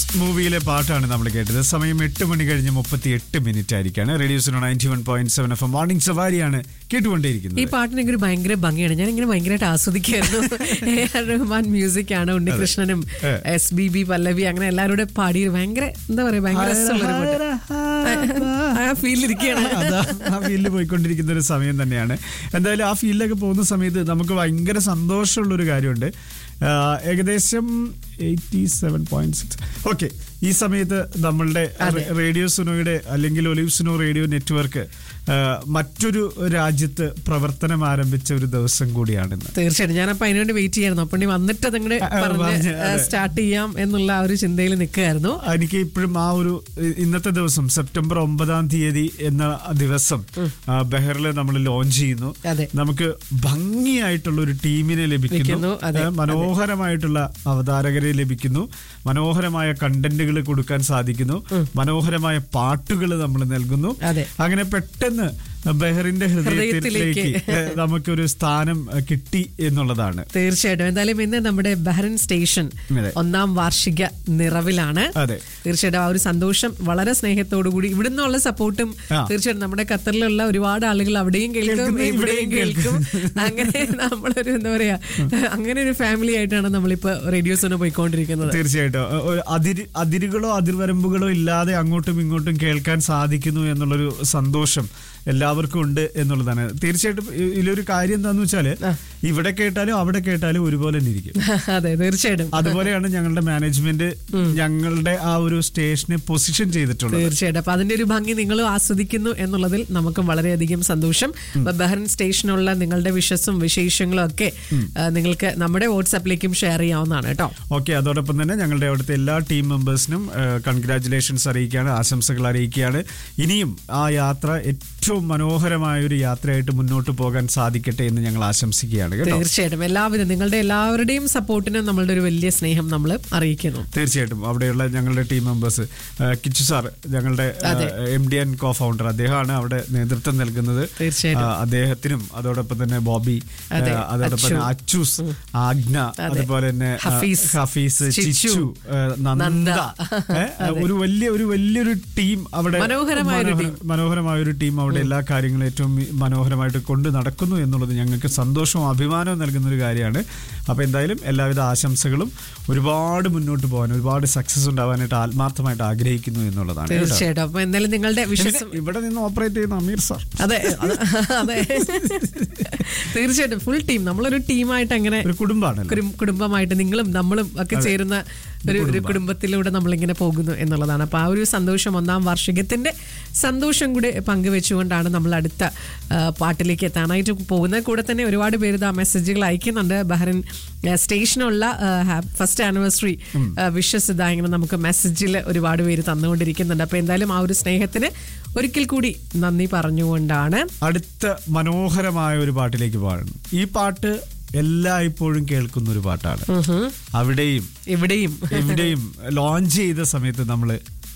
മൂവിയിലെ പാട്ടാണ് നമ്മൾ കേട്ടത് സമയം എട്ട് മണി കഴിഞ്ഞ് മുപ്പത്തി എട്ട് മിനിറ്റ് ആയിരിക്കാണ് റേഡിയോസിനോ ninety one point seven F morning സവാരിയാണ് ഈ കേട്ടുകൊണ്ടേയിരിക്കുന്നത് പാട്ടിന് ഒരു ഭയങ്കര ഭംഗിയാണ് ഞാൻ ഇങ്ങനെ ഭയങ്കരമായിട്ട് ആസ്വദിക്കായിരുന്നു എ ആർ റഹ്മാൻ മ്യൂസിക് ആണ് ഉണ്ണികൃഷ്ണനും ഏ. എസ് ബി ബി പല്ലവി അങ്ങനെ എല്ലാവരും കൂടെ പാടി ഭയങ്കര എന്താ പറയാ ഭയങ്കര രസമുള്ളൊരു പാട്ട് ആ ഫീലിരിക്കുകയാണ് അതാ ആ ഫീൽഡിൽ പോയിക്കൊണ്ടിരിക്കുന്ന ഒരു സമയം തന്നെയാണ് എന്തായാലും ആ ഫീൽഡിലൊക്കെ പോകുന്ന സമയത്ത് നമുക്ക് ഭയങ്കര സന്തോഷമുള്ള ഒരു കാര്യമുണ്ട് ആ, ഏകദേശം eighty seven point six okay ഈ സമയത്ത് നമ്മളുടെ അതെ. റേഡിയോ സുനോയുടെ അല്ലെങ്കിൽ ഒലിവ് സുനോ റേഡിയോ നെറ്റ്വർക്ക് ആ, മറ്റൊരു രാജ്യത്ത് പ്രവർത്തനം ആരംഭിച്ച ഒരു ദിവസം കൂടിയാണിന്ന് തീർച്ചയായിട്ടും ഞാനപ്പോ അതിനുവേണ്ടി വെയിറ്റ് ചെയ്യായിരുന്നു അപ്പൊ വന്നിട്ട് അതങ്ങടെ ആ, ആ, പറഞ്ഞ് പറഞ്ഞ്, അതെ. സ്റ്റാർട്ട് ചെയ്യാം എന്നുള്ള ആ ഒരു ചിന്തയിൽ നിൽക്കുകയായിരുന്നു എനിക്ക് ഇപ്പോഴും ആ ഒരു ഇ- ഇന്നത്തെ ദിവസം സെപ്റ്റംബർ ഒമ്പതാം തീയതി എന്ന ദിവസം ആ, ബെഹറിൽ നമ്മൾ ലോഞ്ച് ചെയ്യുന്നു അതെ. നമുക്ക് ഭംഗിയായിട്ടുള്ള ഒരു ടീമിനെ ലഭിക്കുന്നു ലഭിക്കുന്നു, അതെ, ഏ, മനോഹരമായിട്ടുള്ള അവതാരകരെ ലഭിക്കുന്നു മനോഹരമായ കണ്ടന്റുകൾ കൊടുക്കാൻ സാധിക്കുന്നു മനോഹരമായ പാട്ടുകൾ നമ്മൾ നൽകുന്നു അതെ. അങ്ങനെ പെട്ടെന്ന് ബെഹറിന്റെ ഹൃദയത്തിലേക്ക് ഹൃദയത്തിലേക്ക്. ഏ, നമുക്കൊരു സ്ഥാനം ഏ, കിട്ടി എന്നുള്ളതാണ് തീർച്ചയായിട്ടും എന്തായാലും ഇന്ന് നമ്മുടെ ബഹ്റൻ സ്റ്റേഷൻ അതെ. ഒന്നാം വാർഷിക നിറവിലാണ് അതെ. തീർച്ചയായിട്ടും ആ ഒരു സന്തോഷം വളരെ സ്നേഹത്തോടു കൂടി ഇവിടുന്നുള്ള സപ്പോർട്ടും ആ. തീർച്ചയായിട്ടും നമ്മുടെ ഖത്തറിലുള്ള ഒരുപാട് ആളുകൾ അവിടെയും കേൾക്കും കേൾക്കുന്നു, ഇവിടെയും ഇവിടെയും കേൾക്കും അങ്ങനെ നമ്മളൊരു എന്താ പറയാ അങ്ങനെ ഒരു ഫാമിലി ആയിട്ടാണ് നമ്മളിപ്പോ റേഡിയോസിന് പോയിക്കൊണ്ടിരിക്കുന്നത് തീർച്ചയായിട്ടും ഒ- ഒരു അതിര് അതിരുകളോ അതിർവരമ്പുകളോ ഇല്ലാതെ അങ്ങോട്ടും ഇങ്ങോട്ടും കേൾക്കാൻ സാധിക്കുന്നു എന്നുള്ളൊരു സന്തോഷം എല്ലാവർക്കും ഉണ്ട് എന്നുള്ളതാണ് തീർച്ചയായിട്ടും ഇ- ഇതിലൊരു കാര്യം എന്താന്ന് വെച്ചാല് ഇവിടെ കേട്ടാലും അവിടെ കേട്ടാലും ഒരുപോലെ തന്നെ ഇരിക്കും അതെ തീർച്ചയായിട്ടും അതുപോലെയാണ് ഞങ്ങളുടെ മാനേജ്മെന്റ് ഞങ്ങളുടെ ആ ഒരു സ്റ്റേഷനെ പൊസിഷൻ ചെയ്തിട്ടുള്ളത് തീർച്ചയായിട്ടും അപ്പൊ അതിന്റെ ഒരു ഭംഗി നിങ്ങൾ ആസ്വദിക്കുന്നു എന്നുള്ളതിൽ നമുക്കും വളരെയധികം സന്തോഷം അപ്പൊ ബഹ്റൻ സ്റ്റേഷനുള്ള നിങ്ങളുടെ വിഷസും വിശേഷങ്ങളും ഒക്കെ ആ, നിങ്ങൾക്ക് നമ്മുടെ വാട്സാപ്പിലേക്കും ഷെയർ ചെയ്യാവുന്നതാണ് കേട്ടോ ഓക്കെ അതോടൊപ്പം തന്നെ ഞങ്ങളുടെ അവിടുത്തെ എല്ലാ ടീം മെമ്പേഴ്സിനും കൺഗ്രാറ്റുലേഷൻസ് അറിയിക്കുകയാണ് ആശംസകൾ അറിയിക്കുകയാണ് ഇനിയും ആ യാത്ര ഏറ്റവും മനോഹരമായ ഒരു യാത്രയായിട്ട് മുന്നോട്ട് പോകാൻ സാധിക്കട്ടെ എന്ന് ഞങ്ങൾ ആശംസിക്കുകയാണ് കേട്ടോ തീർച്ചയായിട്ടും എല്ലാവിധം നിങ്ങളുടെ എല്ലാവരുടെയും സപ്പോർട്ടിനും നമ്മളുടെ ഒരു വലിയ സ്നേഹം നമ്മൾ അറിയിക്കുന്നു തീർച്ചയായിട്ടും അവിടെയുള്ള ഞങ്ങളുടെ ടീം മെമ്പേഴ്സ് കിച്ചു സാർ ഞങ്ങളുടെ അതെ. M D and co founder അദ്ദേഹമാണ് അവിടെ നേതൃത്വം നൽകുന്നത് തീർച്ചയായിട്ടും. ആ, അദ്ദേഹത്തിനും അതോടൊപ്പം തന്നെ ബോബി ആ, അതെ, അതോടൊപ്പം തന്നെ അച്ചു. അച്ചൂസ് ആഗ്ന അതെ. അതുപോലെ തന്നെ ആ, ഹഫീസ്, ഹഫീസ് ചിച്ചു, ചിച്ചു ആ, നന്ദ നന്ദ. ഏ, ഒരു വലിയ ഒരു വലിയൊരു ടീം അവിടെ മനോഹരമായ ഒരു മനോഹര- മനോഹരമായ ഒരു ടീം അവിടെ എല്ലാ കാര്യങ്ങളും ഏറ്റവും മനോഹരമായിട്ട് കൊണ്ട് നടക്കുന്നു എന്നുള്ളത് ഞങ്ങൾക്ക് സന്തോഷവും അഭിമാനവും നൽകുന്ന ഒരു കാര്യമാണ് അപ്പൊ എന്തായാലും എല്ലാവിധ ആശംസകളും ഒരുപാട് മുന്നോട്ട് പോകാൻ ഒരുപാട് സക്സസ് ഉണ്ടാവാനായിട്ട് ആത്മാർത്ഥമായിട്ട് ആഗ്രഹിക്കുന്നു എന്നുള്ളതാണ് കേട്ടോ. തീർച്ചയായിട്ടും അപ്പൊ എന്തായാലും നിങ്ങളുടെ വിശ്വസം പിന്നെ ഇവിടെ നിന്ന് ഓപ്പറേറ്റ് ചെയ്യുന്ന അമീർ സാർ അതെ അത് അതെ തീർച്ചയായിട്ടും ഫുൾ ടീം നമ്മളൊരു ടീമായിട്ട് അങ്ങനെ ഒരു കുടുംബമാണല്ലോ കുടും- കുടുംബമായിട്ട് നിങ്ങളും നമ്മളും ഒക്കെ ചേരുന്ന ഒരു ഒരു കുടുംബത്തിലൂടെ നമ്മളിങ്ങനെ പോകുന്നു എന്നുള്ളതാണ് അപ്പൊ ആ ഒരു സന്തോഷം ഒന്നാം വാർഷികത്തിന്റെ സന്തോഷം കൂടെ പങ്കുവെച്ചുകൊണ്ടാണ് നമ്മൾ അടുത്ത ആ, പാട്ടിലേക്ക് എത്താനായിട്ട് പോകുന്നത് കൂടെ തന്നെ ഒരുപാട് പേര് ഇതാ മെസ്സേജുകൾ അയക്കുന്നുണ്ട് ബഹ്റിൻ ആ, സ്റ്റേഷനുള്ള ഫസ്റ്റ് ആനിവേഴ്സറി വിഷസ് ഇതാ ഇങ്ങനെ നമുക്ക് മെസ്സേജിൽ ഒരുപാട് പേര് തന്നുകൊണ്ടിരിക്കുന്നുണ്ട് അപ്പൊ എന്തായാലും ആ ഒരു സ്നേഹത്തിന് ഒരിക്കൽ കൂടി നന്ദി പറഞ്ഞുകൊണ്ടാണ് അടുത്ത മനോഹരമായ ഒരു പാട്ടിലേക്ക് പാടണം ഈ പാട്ട് എല്ലായ്പ്പോഴും കേൾക്കുന്ന ഒരു പാട്ടാണ് അവിടെയും ഇവിടെയും എവിടെയും ലോഞ്ച് ചെയ്ത സമയത്ത് നമ്മള്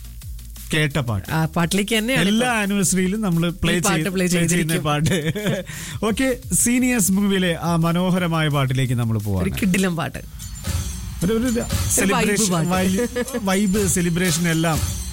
കേട്ട പാട്ട് ആ പാട്ടിലേക്ക് തന്നെയാണ് എല്ലാ ആനിവേഴ്സറിയിലും നമ്മൾ പ്ലേ ഈ പാട്ട് play ചെയ്യുന്ന ചെയ്തിരിക്കും. പാട്ട് ഓക്കെ സീനിയേഴ്സ് മൂവിയിലെ ആ മനോഹരമായ പാട്ടിലേക്ക് നമ്മൾ ഒരു പോവാണ് കിഡിലും പാട്ട് ഒരു ഒരു സെലിബ്രേഷൻ പാട്ട്. വൈബ് സെലിബ്രേഷൻ എല്ലാം